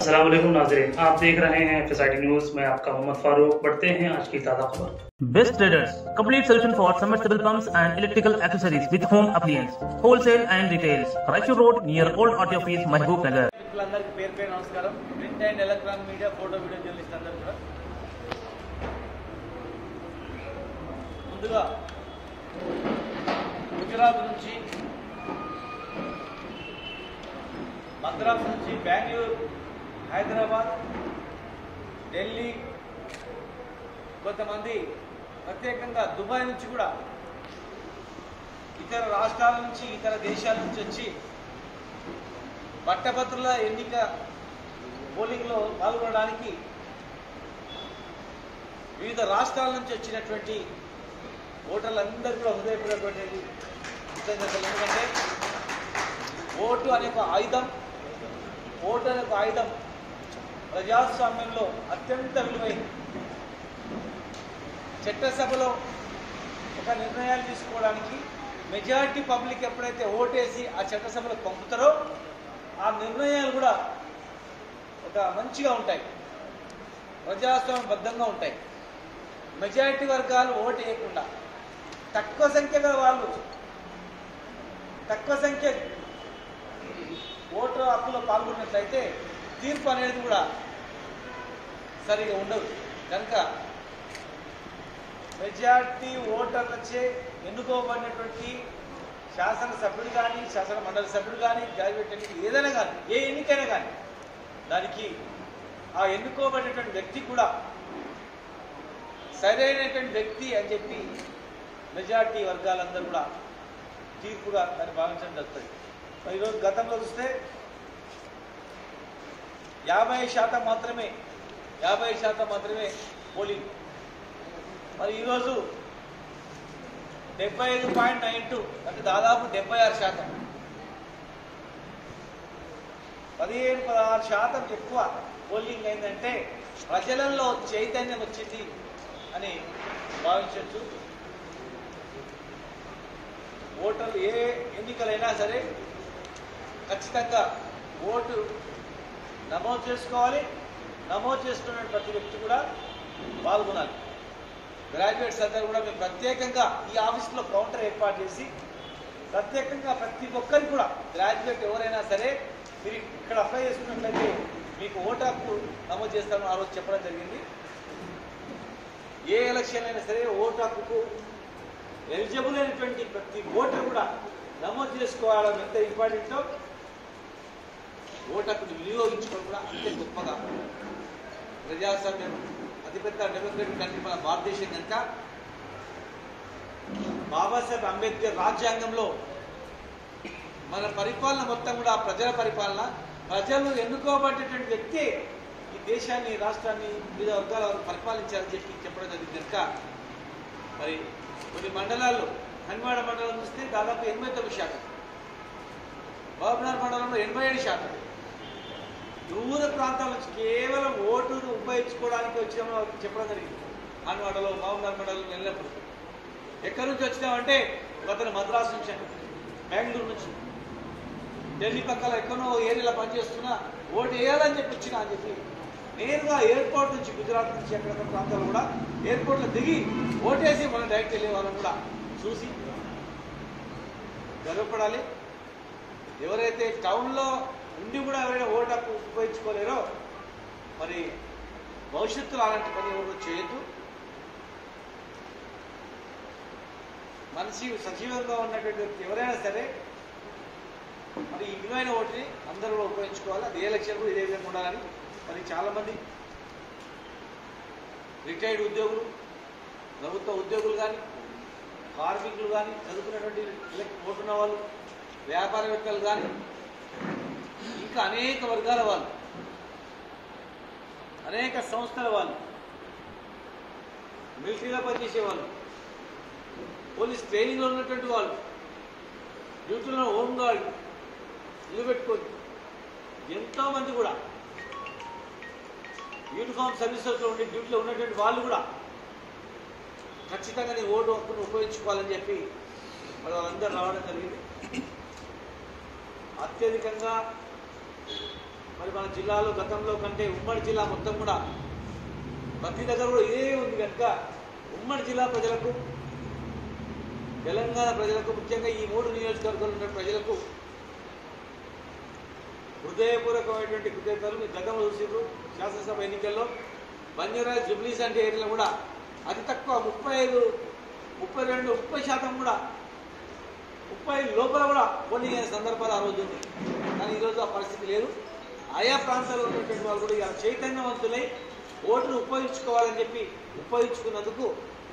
असलम नाजरीन आप देख रहे हैं एफएसआईटी न्यूज मैं आपका मोहम्मद फारूक बढ़ते हैं आज की ताज़ा खबर Best Traders, complete solution for submersible pumps and electrical accessories with home appliance, wholesale and retails. Raichur Road near Old Auto Office, Mahbub Nagar. మిత్రులందరికీ పేరు పేరు నమస్కారం print and electronic media photo video journalist అందరూ కూడా ముందుగా గుజరాత్ నుంచి మద్రాసు నుంచి బెంగళూరు హైదరాబాద్ ఢిల్లీ కొంతమంది ప్రత్యేకంగా దుబాయ్ నుంచి కూడా ఇతర రాష్ట్రాల నుంచి ఇతర దేశాల నుంచి వచ్చి పట్టభద్రుల ఎన్నిక పోలింగ్లో పాల్గొనడానికి వివిధ రాష్ట్రాల నుంచి వచ్చినటువంటి ఓటర్లందరూ కూడా హృదయపూర్వకమైనటువంటి కృతజ్ఞతలు ఎందుకంటే ఓటు అనే ఒక ఆయుధం ఓటు అనే ఒక ఆయుధం ప్రజాస్వామ్యంలో అత్యంత విలువైంది చట్టసభలో ఒక నిర్ణయాలు తీసుకోవడానికి మెజారిటీ పబ్లిక్ ఎప్పుడైతే ఓటేసి ఆ చట్టసభలో పంపుతారో ఆ నిర్ణయాలు కూడా ఒక మంచిగా ఉంటాయి ప్రజాస్వామ్యబద్ధంగా ఉంటాయి మెజారిటీ వర్గాలు ఓటు వేయకుండా తక్కువ సంఖ్య గల వాళ్ళు తక్కువ సంఖ్య ఓటు హక్కులో పాల్గొన్నట్లయితే తీర్పు అనేది కూడా సరిగా ఉండదు కనుక మెజార్టీ ఓటర్లచే ఎన్నుకోబడినటువంటి శాసనసభ్యుడు కానీ శాసన మండలి సభ్యుడు కానీ గ్రాడ్యుయేట్ ఎన్నిక ఏదైనా కానీ ఏ ఎన్నికైనా కానీ దానికి ఆ ఎన్నుకోబడినటువంటి వ్యక్తి కూడా సరైనటువంటి వ్యక్తి అని చెప్పి మెజార్టీ వర్గాలందరూ కూడా తీర్పుగా దాన్ని భావించడం జరుగుతుంది మరి ఈరోజు గతంలో చూస్తే యాభై శాతం మాత్రమే యాభై శాతం మాత్రమే పోలింగ్ మరి ఈరోజు డెబ్బై ఐదు పాయింట్ నైన్ టూ అంటే దాదాపు డెబ్బై ఆరు శాతం పదిహేను పదహారు శాతం ఎక్కువ పోలింగ్ అయిందంటే ప్రజలలో చైతన్యం వచ్చింది అని భావించవచ్చు ఓటర్లు ఏ ఎన్నికలైనా సరే ఖచ్చితంగా ఓటు నమోదు చేసుకోవాలి నమోదు చేసుకున్న ప్రతి వ్యక్తి కూడా పాల్గొనాలి గ్రాడ్యుయేట్స్ అందరూ కూడా మేము ప్రత్యేకంగా ఈ ఆఫీస్లో కౌంటర్ ఏర్పాటు చేసి ప్రత్యేకంగా ప్రతి ఒక్కరికి కూడా గ్రాడ్యుయేట్ ఎవరైనా సరే మీరు ఇక్కడ అప్లై చేసుకున్నట్లయితే మీకు ఓటు హక్కు నమోదు చేస్తామని ఆ రోజు చెప్పడం జరిగింది ఏ ఎలక్షన్ అయినా సరే ఓటు హక్కుకు ఎలిజిబుల్ అయినటువంటి ప్రతి ఓటర్ కూడా నమోదు చేసుకోవాలని ఎంత ఇంపార్టెంటో ఓటు హక్కును వినియోగించుకోవడం కూడా అంతే గొప్పగా ప్రజాస్వామ్యం అతిపెద్ద డెమోక్రటిక్ కంట్రీ మన భారతదేశం కనుక బాబాసాహెబ్ అంబేద్కర్ రాజ్యాంగంలో మన పరిపాలన మొత్తం కూడా ప్రజల పరిపాలన ప్రజలు ఎన్నుకోబడేటువంటి వ్యక్తి ఈ దేశాన్ని ఈ రాష్ట్రాన్ని వివిధ వర్గాల వారు పరిపాలించాలని చెప్పి చెప్పడం జరిగింది కనుక మరి కొన్ని మండలాల్లో హన్వాడ మండలం చూస్తే దాదాపు ఎనభై తొమ్మిది శాతం బాబునార్ మండలంలో ఎనభై ఏడు శాతం దూర ప్రాంతాల నుంచి కేవలం ఓటును ఉపయోగించుకోవడానికి వచ్చినామని వాళ్ళకి చెప్పడం జరిగింది హన్వాడలో బాబునార్ మండలం వెళ్ళినప్పుడు ఎక్కడి నుంచి వచ్చినామంటే అతను మద్రాసు నుంచి అంట బెంగళూరు నుంచి ఢిల్లీ పక్కల ఎక్కడో ఏరియాలో పనిచేస్తున్నా ఓటు వేయాలని చెప్పి వచ్చినా అని చెప్పి నేరుగా ఎయిర్పోర్ట్ నుంచి గుజరాత్ నుంచి ఎక్కడ ప్రాంతాలు కూడా ఎయిర్పోర్ట్లో దిగి ఓటేసి మనం డైరెక్ట్ వెళ్ళే వాళ్ళని కూడా చూసి గర్వపడాలి ఎవరైతే టౌన్లో ఉండి కూడా ఎవరైనా ఓటు హక్కు ఉపయోగించుకోలేరో మరి భవిష్యత్తులో అలాంటి పని ఎవరు చేయొద్దు మనిషి సజీవంగా ఉన్నటువంటి వ్యక్తి ఎవరైనా సరే మరి ఈ విలువైన ఓటుని అందరూ కూడా ఉపయోగించుకోవాలి అది ఏ ఎలక్షన్ కూడా ఇదే విధంగా ఉండాలని మరి చాలామంది రిటైర్డ్ ఉద్యోగులు ప్రభుత్వ ఉద్యోగులు కానీ కార్మికులు కానీ చదువుకున్నటువంటి ఓటున్న వాళ్ళు వ్యాపారవేత్తలు కానీ ఇంకా అనేక వర్గాల వాళ్ళు అనేక సంస్థల వాళ్ళు మిలిటరీలో పనిచేసే వాళ్ళు పోలీస్ ట్రైనింగ్లో ఉన్నటువంటి వాళ్ళు డ్యూటీలో హోంగార్డ్ ఇల్లు పెట్టుకొని ఎంతోమంది కూడా యూనిఫామ్ సర్వీసెస్లో ఉండి డ్యూటీలో ఉన్నటువంటి వాళ్ళు కూడా ఖచ్చితంగా నీ ఓటు హక్కును ఉపయోగించుకోవాలని చెప్పి మరి వాళ్ళందరూ రావడం జరిగింది అత్యధికంగా మరి మన జిల్లాలో గతంలో కంటే ఉమ్మడి జిల్లా మొత్తం కూడా ప్రతి దగ్గర కూడా ఇదే ఉంది కనుక ఉమ్మడి జిల్లా ప్రజలకు తెలంగాణ ప్రజలకు ముఖ్యంగా ఈ మూడు నియోజకవర్గాలు ఉన్న ప్రజలకు హృదయపూర్వకమైనటువంటి కృతజ్ఞతలు మీరు గతంలో చూసిర్రు శాసనసభ ఎన్నికల్లో బంజారాజ్ జుబ్లీస్ అంటే ఏరియాలో కూడా అతి తక్కువ ముప్పై ఐదు ముప్పై రెండు ముప్పై శాతం కూడా ముప్పై లోపల కూడా కొన్ని సందర్భాలు ఆ రోజు ఉంది కానీ ఈరోజు ఆ పరిస్థితి లేదు ఆయా ప్రాంతాల్లో ఉన్నటువంటి వాళ్ళు కూడా ఇలా చైతన్యవంతులై ఓటును ఉపయోగించుకోవాలని చెప్పి ఉపయోగించుకున్నందుకు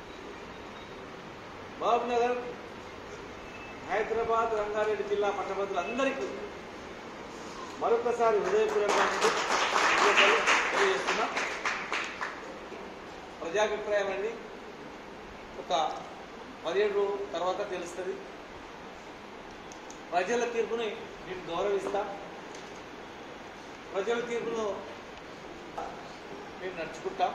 మహబూబ్ నగర్ హైదరాబాద్ రంగారెడ్డి జిల్లా పట్టభద్రులు అందరికీ మరొకసారి హృదయపూర్వకంగా తెలియజేస్తున్నా ప్రజాభిప్రాయం అండి ఒక పదిహేడు తర్వాత తెలుస్తుంది ప్రజల తీర్పుని నేను గౌరవిస్తా ప్రజల తీర్పును మేము నడుచుకుంటాం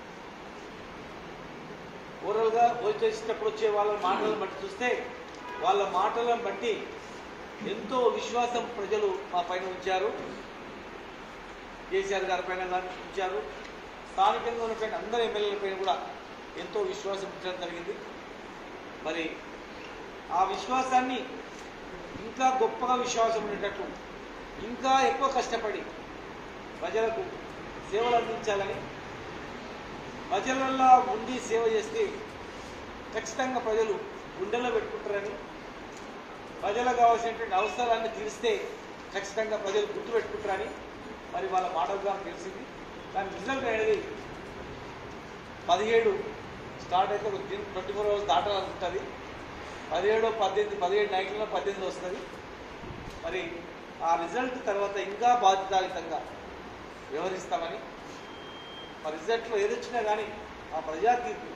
ఓవరాల్గా భోజనం చేసేటప్పుడు వచ్చే వాళ్ళ మాటలను బట్టి చూస్తే వాళ్ళ మాటలను బట్టి ఎంతో విశ్వాసం ప్రజలు మా పైన ఉంచారు కేసీఆర్ గారి పైన కానీ ఉంచారు స్థానికంగా ఉన్నటువంటి అందరు ఎమ్మెల్యేల పైన కూడా ఎంతో విశ్వాసం ఉంచడం జరిగింది మరి ఆ విశ్వాసాన్ని ఇంకా గొప్పగా విశ్వాసం ఉండేటట్టు ఇంకా ఎక్కువ కష్టపడి ప్రజలకు సేవలు అందించాలని ప్రజలల్లో ఉండి సేవ చేస్తే ఖచ్చితంగా ప్రజలు గుండెల్లో పెట్టుకుంటారని ప్రజలకు కావాల్సినటువంటి అవసరాన్ని తీరిస్తే ఖచ్చితంగా ప్రజలు గుర్తుపెట్టుకుంటారని మరి వాళ్ళ మాటలు ద్వారా తెలిసింది దాని రిజల్ట్ అనేది పదిహేడు స్టార్ట్ అయితే ఒక ట్వంటీ ఫోర్ అవర్స్ దాటాలని ఉంటుంది పదిహేడు పద్దెనిమిది పదిహేడు నైట్లో పద్దెనిమిది వస్తుంది మరి ఆ రిజల్ట్ తర్వాత ఇంకా బాధ్యతాయుతంగా వ్యవహరిస్తామని ఆ రిజల్ట్లో ఏదొచ్చినా కానీ ఆ ప్రజా తీర్పు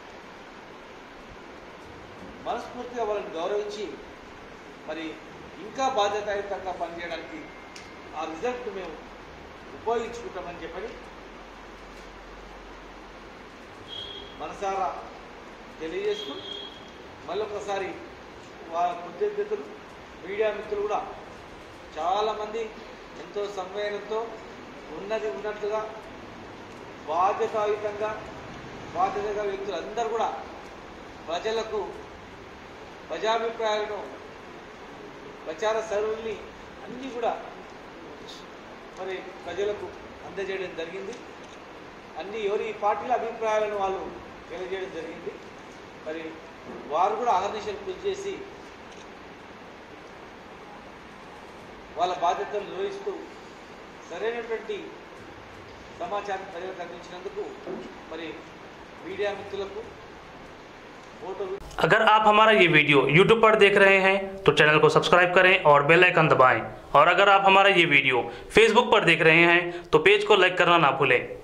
మనస్ఫూర్తిగా వాళ్ళని గౌరవించి మరి ఇంకా బాధ్యతాయుతంగా పనిచేయడానికి ఆ రిజల్ట్ మేము ఉపయోగించుకుంటామని చెప్పని మనసారా తెలియజేస్తూ మళ్ళొకసారి వాళ్ళ కృతజ్ఞతలు మీడియా మిత్రులు కూడా చాలామంది ఎంతో సంవేదనతో ఉన్నది ఉన్నట్లుగా బాధ్యతాయుతంగా బాధ్యతగా వ్యక్తులు అందరూ కూడా ప్రజలకు ప్రజాభిప్రాయాలను ప్రచార సరువుల్ని అన్నీ కూడా మరి ప్రజలకు అందజేయడం జరిగింది అన్ని ఎవరి పార్టీల అభిప్రాయాలను వాళ్ళు తెలియజేయడం జరిగింది మరి వారు కూడా అహర్నిశలు కృషి చేసి వాళ్ళ బాధ్యతలు నిర్వహిస్తూ సరైనటువంటి సమాచారం ప్రజలకు అందించినందుకు మరి మీడియా మిత్రులకు ఫోటో अगर आप हमारा ये वीडियो YouTube पर देख रहे हैं तो चैनल को सब्सक्राइब करें और बेल आइकन दबाएं और अगर आप हमारा ये वीडियो Facebook पर देख रहे हैं तो पेज को लाइक करना ना भूलें